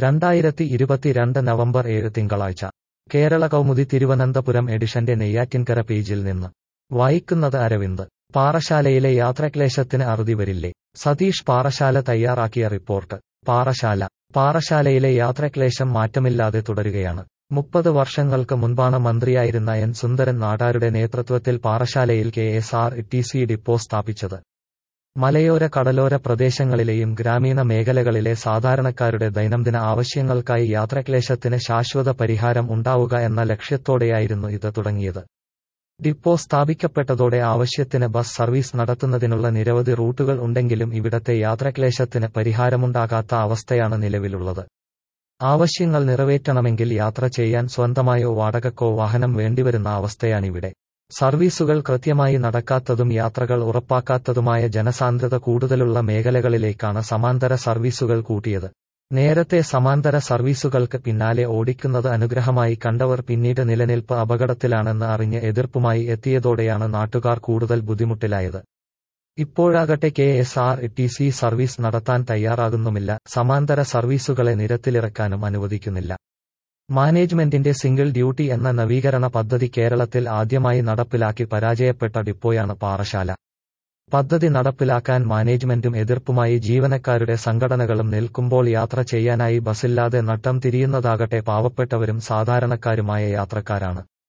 രണ്ടായിരത്തി ഇരുപത്തിരണ്ട് നവംബർ ഏഴ് തിങ്കളാഴ്ച കേരള കൗമുദി തിരുവനന്തപുരം എഡിഷന്റെ നെയ്യാറ്റിൻകര പേജിൽ നിന്ന് വായിക്കുന്നത് അരവിന്ദ് പാറശാലയിലെ യാത്രാക്ലേശത്തിന് അറുതി വരില്ലേ സതീഷ് പാറശാല തയ്യാറാക്കിയ റിപ്പോർട്ട് പാറശാല പാറശാലയിലെ യാത്രാക്ലേശം മാറ്റമില്ലാതെ തുടരുകയാണ് മുപ്പത് വർഷങ്ങൾക്ക് മുൻപാണ് മന്ത്രിയായിരുന്ന എൻ സുന്ദരൻ നാടാരുടെ നേതൃത്വത്തിൽ പാറശാലയിൽ K S R T C depot സ്ഥാപിച്ചത് മലയോര കടലോര പ്രദേശങ്ങളിലെയും ഗ്രാമീണ മേഖലകളിലെ സാധാരണക്കാരുടെ ദൈനംദിന ആവശ്യങ്ങൾക്കായി യാത്രാക്ലേശത്തിന് ശാശ്വത പരിഹാരം ഉണ്ടാവുക എന്ന ലക്ഷ്യത്തോടെയായിരുന്നു ഇത് തുടങ്ങിയത് ഡിപ്പോ സ്ഥാപിക്കപ്പെട്ടതോടെ ആവശ്യത്തിന് ബസ് സർവീസ് നടത്തുന്നതിനുള്ള നിരവധി റൂട്ടുകൾ ഉണ്ടെങ്കിലും ഇവിടത്തെ യാത്രാക്ലേശത്തിന് പരിഹാരമുണ്ടാകാത്ത അവസ്ഥയാണ് നിലവിലുള്ളത് ആവശ്യങ്ങൾ നിറവേറ്റണമെങ്കിൽ യാത്ര ചെയ്യാൻ സ്വന്തമായോ വാടകക്കോ വാഹനം വേണ്ടിവരുന്ന അവസ്ഥയാണിവിടെ സർവീസുകൾ കൃത്യമായി നടക്കാത്തതും യാത്രകൾ ഉറപ്പാക്കാത്തതുമായ ജനസാന്ദ്രത കൂടുതലുള്ള മേഖലകളിലേക്കാണ് സമാന്തര സർവീസുകൾ കൂട്ടിയത് നേരത്തെ സമാന്തര സർവീസുകൾക്ക് പിന്നാലെ ഓടിക്കുന്നത് അനുഗ്രഹമായി കണ്ടവർ പിന്നീട് നിലനിൽപ്പ് അപകടത്തിലാണെന്ന് അറിഞ്ഞ് എതിർപ്പുമായി എത്തിയതോടെയാണ് നാട്ടുകാർ കൂടുതൽ ബുദ്ധിമുട്ടിലായത് ഇപ്പോഴാകട്ടെ K S R T C service നടത്താൻ തയ്യാറാകുന്നുമില്ല സമാന്തര സർവീസുകളെ നിരത്തിലിറക്കാനും അനുവദിക്കുന്നില്ല മാനേജ്മെന്റിന്റെ സിംഗിൾ ഡ്യൂട്ടി എന്ന നവീകരണ പദ്ധതി കേരളത്തിൽ ആദ്യമായി നടപ്പിലാക്കി പരാജയപ്പെട്ട ഡിപ്പോയാണ് പാറശാല പദ്ധതി നടപ്പിലാക്കാൻ മാനേജ്മെന്റും എതിർപ്പുമായി ജീവനക്കാരുടെ സംഘടനകളും നിൽക്കുമ്പോൾ യാത്ര ചെയ്യാനായി ബസ്സില്ലാതെ നട്ടം തിരിയുന്നതാകട്ടെ പാവപ്പെട്ടവരും സാധാരണക്കാരുമായ യാത്രക്കാരാണ്